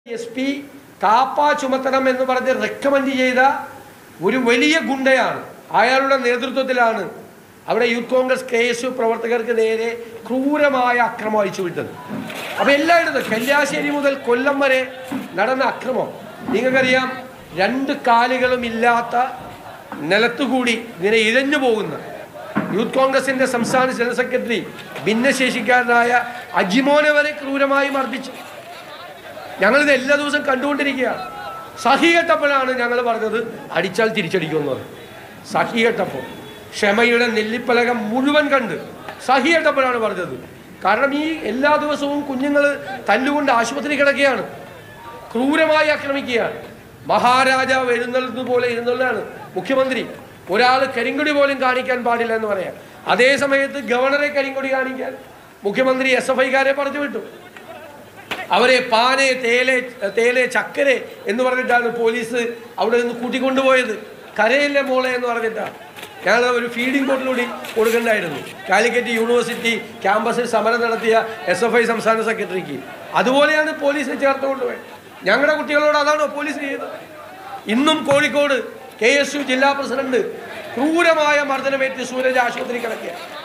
S P KAAPA ചുമത്തണം എന്ന് പറഞ്ഞ് recommend ചെയ്ത ഒരു വലിയ ഗുണ്ടയാണ് അയാളുടെ നേതൃത്വത്തിലാണ് അവിടെ Youth Congress K S U പ്രവർത്തകർക്ക് നേരെ ക്രൂരമായ അക്രമം അയച്ചുവിട്ടത് അപ്പോൾ എല്ലായിടത്തും കല്യാശ്ശേരി മുതൽ കൊല്ലം വരെ നടന്ന അക്രമം നിങ്ങൾക്കറിയാം രണ്ട് കാലുകളും ഇല്ലാത്ത നിലത്തുകൂടി ഇങ്ങനെ ഇഴഞ്ഞു പോകുന്ന യൂത്ത് കോൺഗ്രസിന്റെ സംസ്ഥാന ജനറൽ സെക്രട്ടറി ഭിന്നശേഷിക്കാരനായ അജിമോനെ വരെ ക്രൂരമായി മർദ്ദിച്ചു ഞങ്ങളിത് എല്ലാ ദിവസവും കണ്ടുകൊണ്ടിരിക്കുകയാണ് സഹി കെട്ടപ്പോഴാണ് ഞങ്ങൾ പറഞ്ഞത് അടിച്ചാൽ തിരിച്ചടിക്കുമെന്ന് പറഞ്ഞു സഹി കെട്ടപ്പോൾ ക്ഷമയുടെ നെല്ലിപ്പലകം മുഴുവൻ കണ്ട് സഹി കെട്ടപ്പോഴാണ് പറഞ്ഞത് കാരണം ഈ എല്ലാ ദിവസവും കുഞ്ഞുങ്ങൾ തല്ലുകൊണ്ട് ആശുപത്രി കിടക്കുകയാണ് ക്രൂരമായി ആക്രമിക്കുകയാണ് മഹാരാജാവ് എഴുന്നള്ളുന്നത് പോലെ എഴുന്നള്ളാണ് മുഖ്യമന്ത്രി ഒരാൾ കരിങ്കൊടി പോലും കാണിക്കാൻ പാടില്ല എന്ന് പറയാം അതേ സമയത്ത് ഗവർണറെ കരിങ്കൊടി കാണിക്കാൻ മുഖ്യമന്ത്രി എസ് എഫ് ഐക്കാരെ പറഞ്ഞു വിട്ടു അവരെ പാനെ തേലെ തേലെ ചക്കരെ എന്ന് പറഞ്ഞിട്ടാണ് പോലീസ് അവിടെ നിന്ന് കൂട്ടിക്കൊണ്ടുപോയത് കരയിലെ മോളെ എന്ന് പറഞ്ഞിട്ടാണ് ഞങ്ങൾ ഒരു ഫീഡിംഗ് ബോട്ടിലൂടെ കൊടുക്കണ്ടായിരുന്നു കാലിക്കറ്റ് യൂണിവേഴ്സിറ്റി ക്യാമ്പസിൽ സമരം നടത്തിയ എസ് എഫ് ഐ സംസ്ഥാന സെക്രട്ടറിക്ക് അതുപോലെയാണ് പോലീസ് ചേർത്ത് കൊണ്ടുപോയത് ഞങ്ങളുടെ കുട്ടികളോട് അതാണോ പോലീസ് ചെയ്തത് ഇന്നും കോഴിക്കോട് കെ എസ് യു ജില്ലാ പ്രസിഡന്റ് ക്രൂരമായ മർദ്ദനമേറ്റ് സൂരജ് ആശുപത്രി കിടക്കുക